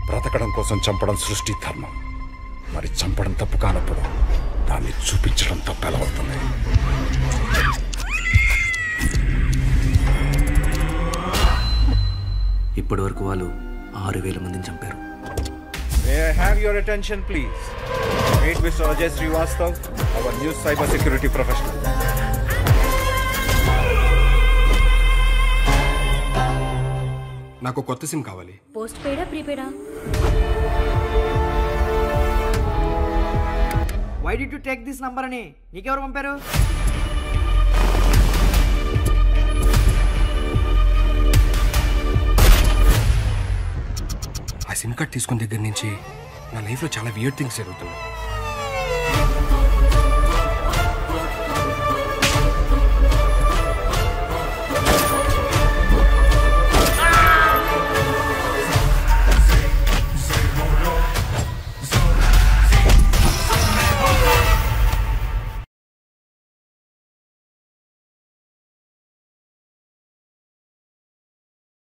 బ్రతకడం కోసం చంపడం సృష్టి ధర్మం మరి చంపడం తప్పు కానప్పుడు దాన్ని చూపించడం తప్పు ఎలా అవుతుంది ఇప్పటి వరకు వాళ్ళు ఆరు వేల మందిని చంపారు May I have your attention, please? Meet Mr. Ajay Srivastav, our new cybersecurity professional. నాకు కొత్త సిమ్ కావాలి పోస్ట్ పెయిడా ప్రీపెయిడా why did to take this number అని నీకెవరు పంపారు ఆ సిమ్ కార్డ్ తీసుకున్న దగ్గర నుంచి నా లైఫ్లో చాలా వియర్ థింగ్స్ జరుగుతున్నాయి